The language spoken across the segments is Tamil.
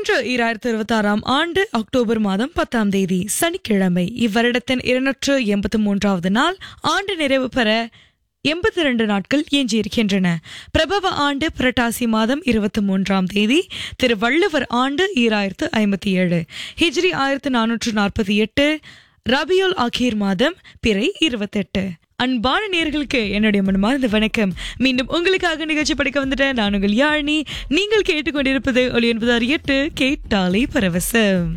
இன்று ஈராயிரத்தி இருபத்தி ஆறாம் ஆண்டு அக்டோபர் மாதம் பத்தாம் தேதி சனிக்கிழமை இவ்வருடத்தின் இருநூற்று எண்பத்தி மூன்றாவது நாள் ஆண்டு நிறைவு பெற எண்பத்தி ரெண்டு நாட்கள் எஞ்சியிருக்கின்றன பிரபவ ஆண்டு புரட்டாசி மாதம் இருபத்தி மூன்றாம் தேதி திரு வள்ளுவர் ஆண்டு ஈராயிரத்து ஐம்பத்தி ஏழு ஹிஜ்ரி ஆயிரத்து நானூற்று நாற்பத்தி எட்டு ரபியுல் அகீர் மாதம் பிறை இருபத்தெட்டு அன்பான நேர்களுக்கு என்னுடைய மனமார்ந்த வணக்கம் மீண்டும் உங்களுக்காக நிகழ்ச்சி படிக்க வந்துட்டேன் நான் உங்கள் யாழினி நீங்கள் கேட்டுக்கொண்டிருப்பது ஒளி என்பதார் எட்டு கேட்டாலே பரவசம்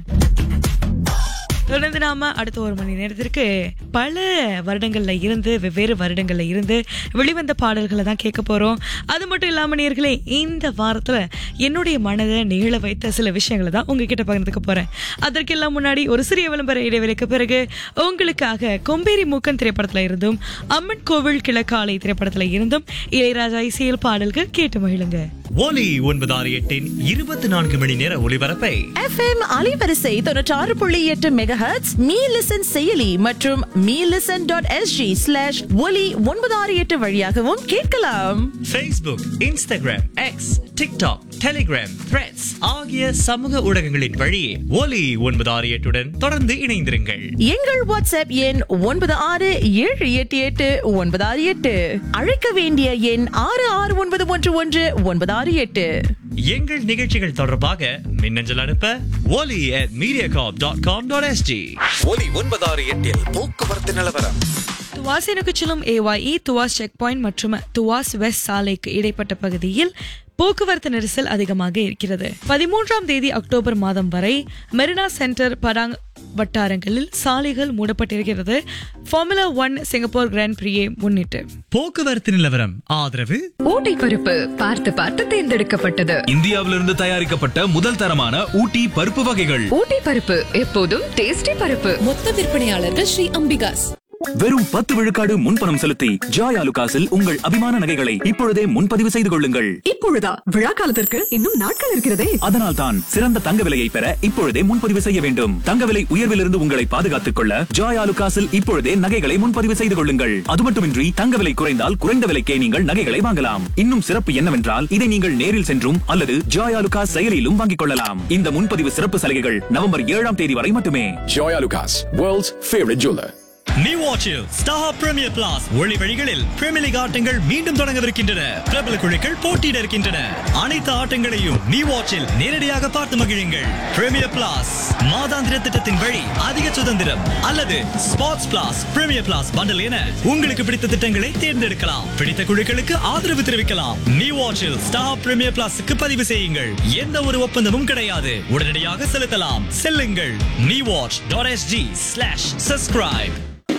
தொடர்ந்து நாம அடுத்த ஒரு மணி நேரத்திற்கு பல வருடங்கள்ல இருந்து வெவ்வேறு வருடங்கள்ல இருந்து வெளிவந்த பாடல்களை தான் கேட்க போறோம் அது மட்டும் இல்லாம நேர்களே இந்த வாரத்துல என்னுடைய மனதை நிகழ வைத்த சில விஷயங்களை தான் உங்ககிட்ட பகிர்ந்துக்க போறேன் அதற்கெல்லாம் முன்னாடி ஒரு சிறிய விளம்பர இடைவெளிக்கு பிறகு உங்களுக்காக கொம்பேரி மூக்கன் திரைப்படத்துல இருந்தும் அம்மன் கோவில் கிழக்காலை திரைப்படத்துல இருந்தும் இளையராஜா இசையில் பாடல்கள் கேட்டு மகிழுங்க ஒலி ஒன்பதாறு எட்டின் இருபத்தி நான்கு மணி நேர ஒளிபரப்பை எஃப்எம் அலைவரிசை தொண்ணூற்றாறு புள்ளி எட்டு மெகாஹெட்ஸ் மீ லிசன் செயலி மற்றும் me listen dot S G slash Oli ஒன்பதாறு எட்டு வழியாகவும் கேட்கலாம் Facebook, Instagram, X, TikTok, Telegram, Threads ஆகிய சமூக ஊடகங்களின் வழி ஒலி ஒன்பதாறு எட்டுடன் தொடர்ந்து இணைந்திருங்கள் எங்கள் வாட்ஸ்அப் எண் ஒன்பது ஆறு ஏழு எட்டு எட்டு ஒன்பது ஆறு எட்டு அழைக்க வேண்டிய எண் ஆறு ஆறு ஒன்பது ஒன்று ஒன்று ஒன்பது ஆறு எட்டு எங்கள் நிகழ்ச்சிகள் தொடர்பாக மின்னஞ்சல் அனுப்ப ஒலி at mediacorp.com.sg ஒலி ஒன்பதாறு எட்டில் போக்குவரத்து நிலவரம் துவாசினுக்கு செல்லும் ஏஒய்இ துவாஸ் செக் பாயிண்ட் மற்றும் துவாஸ் வெஸ்ட் சாலைக்கு இடைப்பட்ட பகுதியில் போக்குவரத்து நெரிசல் அதிகமாக இருக்கிறது பதிமூன்றாம் தேதி அக்டோபர் மாதம் வரை மெரினா சென்டர் பராங் வட்டாரங்களில் சாலைகள் மூடப்பட்டிருக்கிறது Formula One Singapore Grand Prix போக்குவரத்து நிலவரம் ஆதரவு ஊட்டி பருப்பு பார்த்து பார்த்து தேர்ந்தெடுக்கப்பட்டது இந்தியாவிலிருந்து தயாரிக்கப்பட்ட முதல் தரமான ஊட்டி பருப்பு வகைகள் ஊட்டி பருப்பு எப்போதும் டேஸ்டி பருப்பு மொத்த விற்பனையாளர்கள் ஸ்ரீ அம்பிகாஸ் வெறும் பத்து விழுக்காடு முன்பணம் செலுத்தி ஜாய் ஆலுகாஸில் உங்கள் அபிமான நகைகளை இப்பொழுதே முன்பதிவு செய்து கொள்ளுங்கள் இப்பொழுதா விழா காலத்திற்கு இன்னும் நாட்கள் இருக்கிறதே அதனால் தான் சிறந்த தங்க விலையை பெற இப்பொழுதே முன்பதிவு செய்ய வேண்டும் தங்க விலை உயர்விலிருந்து உங்களை பாதுகாத்துக் கொள்ள ஜாய் ஆலுகாஸில் இப்பொழுதே நகைகளை முன்பதிவு செய்து கொள்ளுங்கள் அது மட்டுமின்றி தங்க விலை குறைந்தால் குறைந்த விலைக்கே நீங்கள் நகைகளை வாங்கலாம் இன்னும் சிறப்பு என்னவென்றால் இதை நீங்கள் நேரில் சென்றும் அல்லது ஜாய் ஆலுகாஸ் செயலிலும் வாங்கிக் கொள்ளலாம் இந்த முன்பதிவு சிறப்பு சலுகைகள் நவம்பர் ஏழாம் தேதி வரை மட்டுமே Joy Lucas, world's favorite jeweler. New வாட்சில் ஸ்டார் பிரீமியர் பிளாஸ் ஒளி வழிகளில் பிரீமியர் லீக் ஆட்டங்கள் மீண்டும் தொடங்கவிருக்கின்றன பிரபல குழுக்கள் போட்டியிட இருக்கின்றன அனைத்து ஆட்டங்களையும் நியூ வாட்சில் நேரடியாக பார்த்து மகிழுங்கள் பிரீமியர் பிளாஸ் மாதாந்திர திட்டத்தின் வழி அதிக சுதந்திரம் அல்லது sports plus premier plus bundle என உங்களுக்கு பிடித்த திட்டங்களை தேர்ந்தெடுக்கலாம் பிடித்த குழுக்களுக்கு ஆதரவு தெரிவிக்கலாம் நியூ வாட்சில் ஸ்டார் பிரீமியர் பிளாஸுக்கு பதிவு செய்யுங்கள் எந்த ஒரு ஒப்பந்தமும் கிடையாது உடனடியாக செலுத்தலாம் செல்லுங்கள் new watch dot S G slash subscribe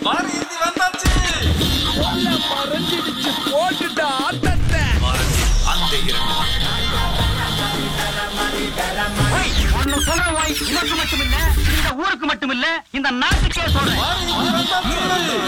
ஒன்னு சொல்றேன் வாய் உனக்கு மட்டுமில்ல இந்த ஊருக்கு மட்டுமில்ல இந்த நாட்டுக்கே சொல்றேன்